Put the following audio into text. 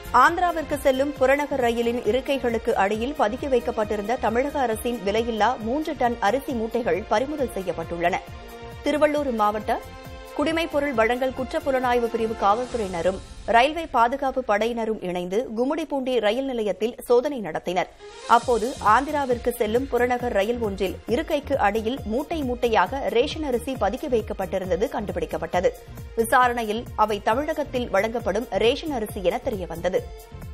ஆந்திராவிற்கு செல்லும் புறநகர் ரயிலின் இருக்கைகளுக்கு அடியில் பதுக்கி வைக்கப்பட்டிருந்த தமிழக அரசின் விலையில்லா மூன்று டன் அரிசி மூட்டைகள் பறிமுதல் செய்யப்பட்டுள்ளன திருவள்ளூர் மாவட்ட குடிமைப்பொருள் வழங்கல் குற்றப்புலனாய்வு பிரிவு காவல்துறையினரும் ரயில்வே பாதுகாப்பு படையினரும் இணைந்து கும்மிடிப்பூண்டி ரயில் நிலையத்தில் சோதனை நடத்தினர் அப்போது ஆந்திராவிற்கு செல்லும் புறநகர் ரயில் ஒன்றில் இருக்கைக்கு அடியில் மூட்டை மூட்டையாக ரேஷன் அரிசி பதுக்கி வைக்கப்பட்டிருந்தது கண்டுபிடிக்கப்பட்டது விசாரணையில் அவை தமிழகத்தில் வழங்கப்படும் ரேஷன் அரிசி என தெரியவந்தது